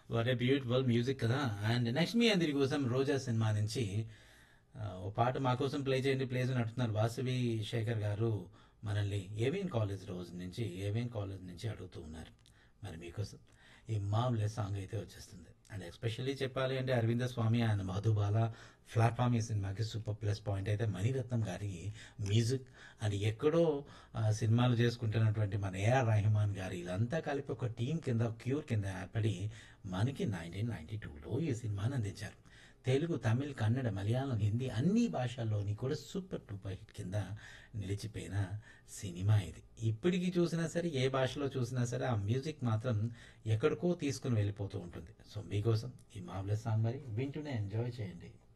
what a beautiful music కదా and next మీ అందరి కోసం రోజా సినిమా నుంచి ఆ, ఓ పాట మా కోసం ప్లే చేయండి ప్లేస్ అని అంటున్నారు వాసవి శేఖర్ గారు మనల్ని ఏవిఎన్ కాలేజ్ రోజు నుంచి ఏవిఎన్ కాలేజ్ నుంచి అడుగుతూ ఉన్నారు మరి మీకోసం ఈ మామూలు సాంగ్ అయితే వచ్చేస్తుంది అండ్ ఎస్పెషల్లీ చెప్పాలి అంటే అరవింద స్వామి అండ్ మధుబాల ప్లాట్ఫామ్ ఈ సినిమాకి సూపర్ ప్లస్ పాయింట్ అయితే మణిరత్నం గారి మ్యూజిక్ అండ్ ఎక్కడో ఆ, సినిమాలు చేసుకుంటున్నటువంటి మన ఏఆర్ రెహమాన్ గారు వీళ్ళంతా కలిపి ఒక టీం కింద క్యూర్ కింద ఏర్పడి మనకి నైన్టీన్ నైన్టీ టూలో ఈ సినిమాని అందించారు తెలుగు తమిళ్ కన్నడ మలయాళం హిందీ అన్ని భాషల్లోని కూడా సూపర్ డూపర్ హిట్ కింద నిలిచిపోయిన సినిమా ఇది ఇప్పటికీ చూసినా సరే ఏ భాషలో చూసినా సరే ఆ మ్యూజిక్ మాత్రం ఎక్కడికో తీసుకుని వెళ్ళిపోతూ ఉంటుంది సో మీకోసం ఈ మామూలు సాంగ్ మరి వింటూనే ఎంజాయ్ చేయండి